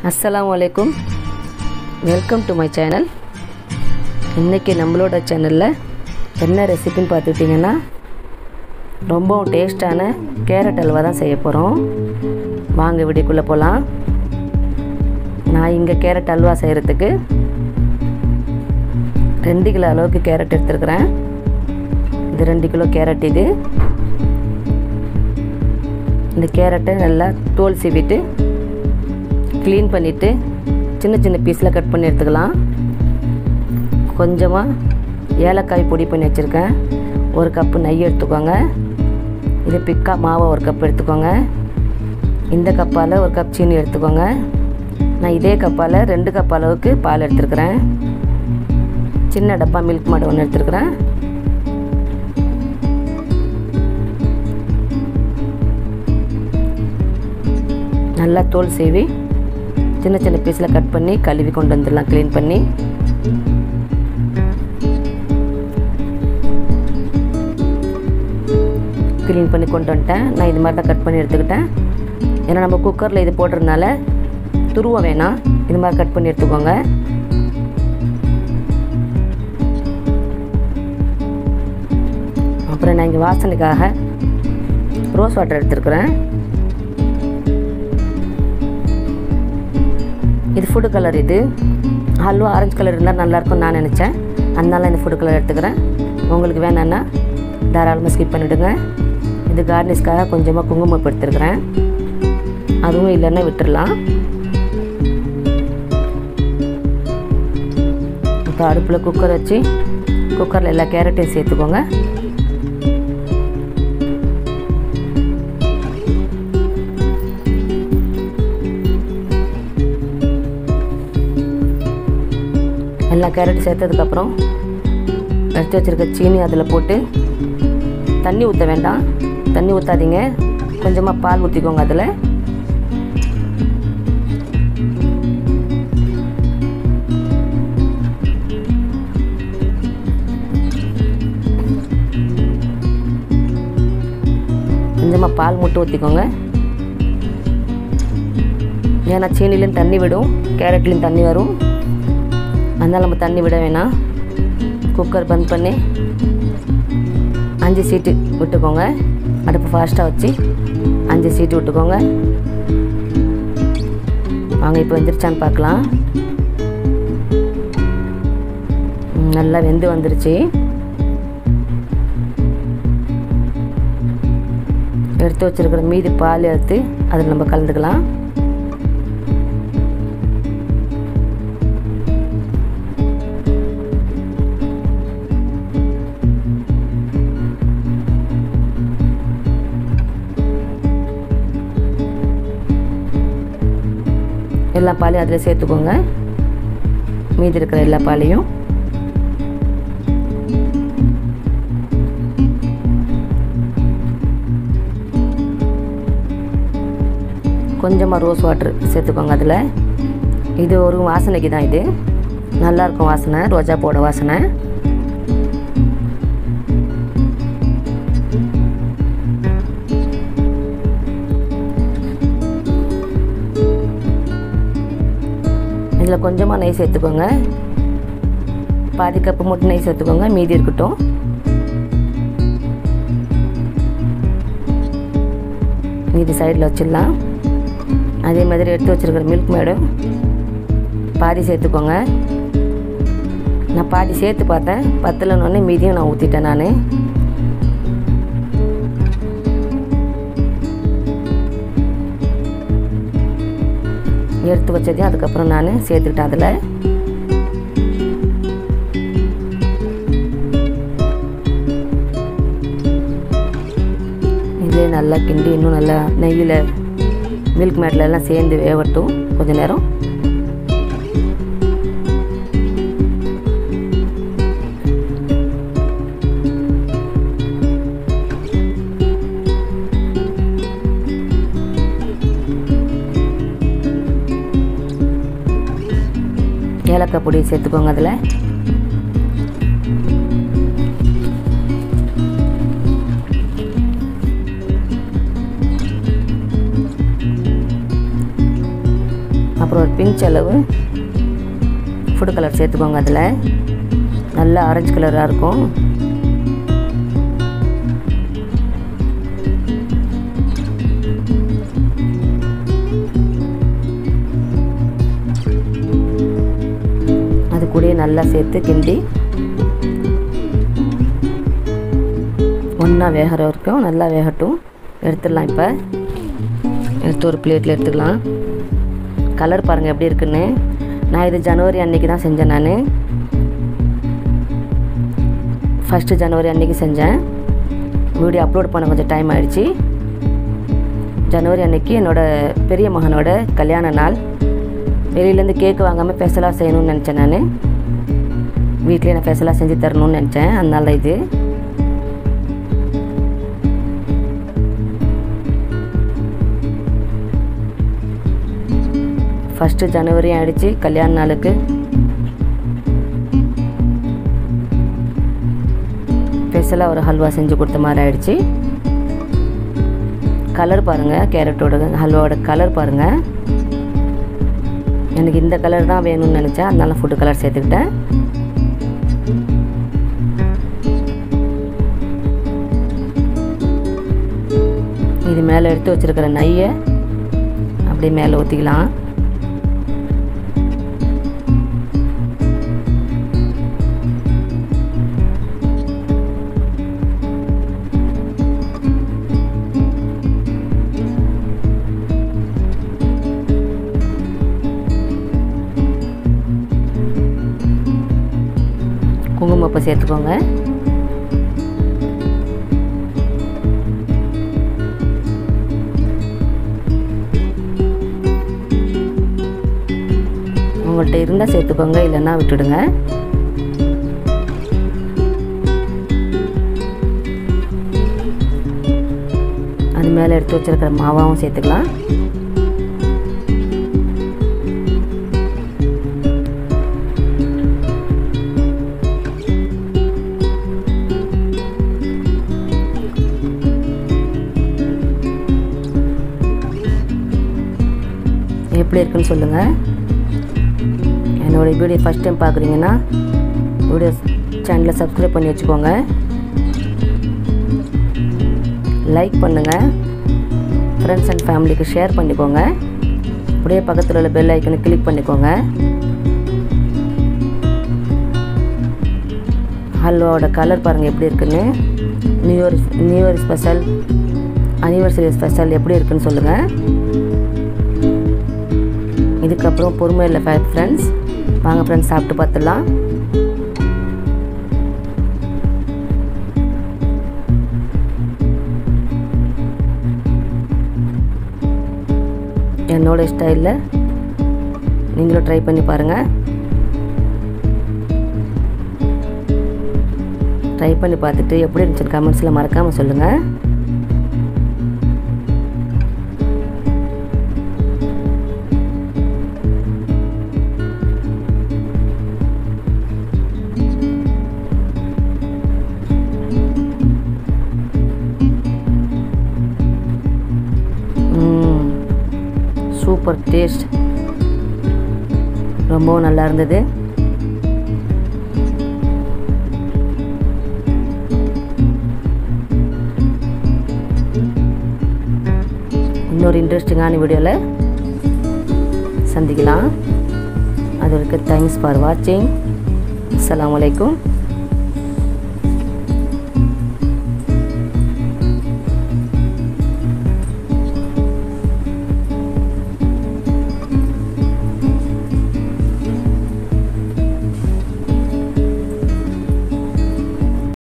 அஸ்ஸலாமு அலைக்கும் welcome to my channel இன்றைக்கி நம்மளோட சேனலில் என்ன ரெசிபின்னு பார்த்துக்கிட்டிங்கன்னா ரொம்பவும் டேஸ்டான கேரட் அல்வா தான் செய்ய போகிறோம் வாங்க வீடியோக்குள்ளே போகலாம் நான் இங்கே கேரட் அல்வா செய்கிறதுக்கு ரெண்டு கிலோ அளவுக்கு கேரட் எடுத்துருக்குறேன் இது ரெண்டு கிலோ கேரட் இது இந்த கேரட்டை நல்லா தோல் சீவிட்டு க்ளீன் பண்ணிவிட்டு சின்ன சின்ன பீஸில் கட் பண்ணி எடுத்துக்கலாம் கொஞ்சமாக ஏலக்காய் பொடி பண்ணி வச்சுருக்கேன் ஒரு கப்பு நெய் எடுத்துக்கோங்க இது பிக்கா மாவை ஒரு கப் எடுத்துக்கோங்க இந்த கப்பால் ஒரு கப் சீனி எடுத்துக்கோங்க நான் இதே கப்பால் ரெண்டு கப் அளவுக்கு பால் எடுத்துருக்குறேன் சின்ன டப்பா மில்க் மாடு ஒன்று எடுத்துருக்குறேன் நல்லா தோல் சீவி சின்ன சின்ன பீஸில் கட் பண்ணி கழுவி கொண்டு வந்துடலாம் க்ளீன் பண்ணி க்ளீன் பண்ணி கொண்டு வந்துட்டேன் நான் இது மாதிரி தான் கட் பண்ணி எடுத்துக்கிட்டேன் ஏன்னா நம்ம குக்கரில் இது போடுறதுனால துருவ வேணாம் இது மாதிரி கட் பண்ணி எடுத்துக்கோங்க அப்புறம் நான் இங்கே வாசனைக்காக ரோஸ் வாட்டர் எடுத்துருக்குறேன் இது ஃபுட்டு கலர் இது ஹல்வா ஆரஞ்சு கலர் இருந்தால் நல்லாயிருக்கும் நான் நினச்சேன் அதனால இந்த ஃபுட்டு கலர் எடுத்துக்கிறேன் உங்களுக்கு வேணான்னா தாராளமாக ஸ்கிப் பண்ணிவிடுங்க இது கார்னிஷ்காக கொஞ்சமாக குங்குமம் எடுத்துருக்குறேன் அதுவும் இல்லைன்னா விட்டுடலாம் இப்போ அடுப்பில் குக்கர் வச்சு குக்கரில் எல்லா கேரட்டையும் சேர்த்துக்கோங்க எல்லா கேரட் சேர்த்ததுக்கப்புறம் எடுத்து வச்சுருக்க சீனி அதில் போட்டு தண்ணி ஊற்ற வேண்டாம் தண்ணி ஊற்றாதீங்க கொஞ்சமாக பால் ஊற்றிக்கோங்க அதில் கொஞ்சமாக பால் மட்டும் ஊற்றிக்கோங்க ஏன்னா சீனிலையும் தண்ணி விடும் கேரட்லேயும் தண்ணி வரும் அதனால் நம்ம தண்ணி விட வேணாம் குக்கர் பந்த் பண்ணி அஞ்சு சீட்டு விட்டுக்கோங்க அடுப்பு ஃபாஸ்ட்டாக வச்சு அஞ்சு சீட்டு விட்டுக்கோங்க வாங்க இப்போ வெந்துருச்சான்னு பார்க்கலாம் நல்லா வெந்து வந்துருச்சு எடுத்து வச்சுருக்கிற மீதி பால் எடுத்து அதில் நம்ம கலந்துக்கலாம் எல்லா பாலையும் அதில் சேர்த்துக்கோங்க மீதி இருக்கிற எல்லா பாலையும் கொஞ்சமாக ரோஸ் வாட்டர் சேர்த்துக்கோங்க அதில் இது ஒரு வாசனைக்கு தான் இது நல்லாயிருக்கும் வாசனை ரோஜா போட வாசனை இதில் கொஞ்சமாக நெய் சேர்த்துக்கோங்க பாதி கப்பு மட்டும் நெய் சேர்த்துக்கோங்க மீதி இருக்கட்டும் மீதி சைடில் வச்சிடலாம் அதே மாதிரி எடுத்து வச்சுருக்கிற மில்க் மேடும் பாதி சேர்த்துக்கோங்க நான் பாதி சேர்த்து பார்த்தேன் பத்தலன்னு மீதியும் நான் ஊற்றிட்டேன் நான் எடுத்து வச்சதையும் அதுக்கப்புறம் நான் சேர்த்துக்கிட்டேன் அதில் இதே நல்லா கிண்டி இன்னும் நல்லா நெய்யில் மில்க் மேட்டில் எல்லாம் சேர்ந்து வேகட்டும் கொஞ்ச நேரம் ஏலக்காய் பொடி சேர்த்துக்கோங்க அதில் அப்புறம் ஒரு பிஞ்ச் அளவு ஃபுட் கலர் சேர்த்துக்கோங்க அதில் நல்லா ஆரஞ்சு கலராக இருக்கும் அது கூடயே நல்லா சேர்த்து கிண்டி ஒன்றா வேகிற வரைக்கும் நல்லா வேகட்டும் எடுத்துடலாம் இப்போ எடுத்து ஒரு பிளேட்டில் எடுத்துக்கலாம் கலர் பாருங்கள் எப்படி இருக்குன்னு நான் இது ஜனவரி அன்னைக்கு தான் செஞ்சேன் நான் ஃபஸ்ட்டு ஜனவரி அன்னைக்கு செஞ்சேன் வீடியோ அப்லோட் பண்ண கொஞ்சம் டைம் ஆயிடுச்சு ஜனவரி அன்னைக்கு என்னோடய பெரிய மகனோட கல்யாண நாள் வெளியிலேருந்து கேக்கு வாங்காமல் ஸ்பெஷலாக செய்யணும்னு நினச்சேன் நான் வீட்லேயே நான் ஸ்பெஷலாக செஞ்சு தரணும்னு நினச்சேன் அதனால இது ஃபஸ்ட்டு ஜனவரி ஆயிடுச்சு கல்யாண நாளுக்கு ஸ்பெஷலாக ஒரு ஹல்வா செஞ்சு கொடுத்த மாதிரி ஆயிடுச்சு கலர் பாருங்கள் கேரட்டோட ஹல்வாவோட கலர் பாருங்கள் எனக்கு இந்த கலர் தான் வேணும்னு நினச்சேன் அதனால ஃபுட்டு கலர் சேர்த்துக்கிட்டேன் இது மேலே எடுத்து வச்சுருக்கிற நையை அப்படியே மேலே ஊற்றிக்கலாம் குங்குமப்பூ சேர்த்துக்கோங்க உங்கள்கிட்ட இருந்தால் சேர்த்துக்கோங்க இல்லைன்னா விட்டுடுங்க அது மேலே எடுத்து வச்சிருக்கிற மாவாவும் சேர்த்துக்கலாம் எப்படி இருக்குன்னு சொல்லுங்கள் என்னோடய வீடியோ ஃபஸ்ட் டைம் பார்க்குறீங்கன்னா வீடியோ சேனலை சப்ஸ்கிரைப் பண்ணி வச்சுக்கோங்க லைக் பண்ணுங்கள் ஃப்ரெண்ட்ஸ் அண்ட் ஃபேமிலிக்கு ஷேர் பண்ணிக்கோங்க அப்படியே பக்கத்தில் உள்ள பெல் ஐக்கனை கிளிக் பண்ணிக்கோங்க ஹல்வாவோட கலர் பாருங்கள் எப்படி இருக்குன்னு new year new year special anniversary special எப்படி இருக்குன்னு சொல்லுங்கள் இதுக்கப்புறம் பொறுமை இல்லை ஃபைவ் ஃப்ரெண்ட்ஸ் வாங்க ஃப்ரெண்ட்ஸ் சாப்பிட்டு பார்த்துடலாம் என்னோட ஸ்டைலில் நீங்களும் ட்ரை பண்ணி பாருங்கள் ட்ரை பண்ணி பார்த்துட்டு எப்படி இருந்துச்சுன்னு கமெண்ட்ஸில் மறக்காமல் சொல்லுங்கள் சூப்பர் டேஸ்ட் ரொம்பவும் நல்லா இருந்தது இன்னொரு இன்ட்ரெஸ்டிங்கான வீடியோவில் சந்திக்கலாம் அது வரைக்கும் தேங்க்ஸ் ஃபார் வாட்சிங் அஸ்லாம் வலைக்கும்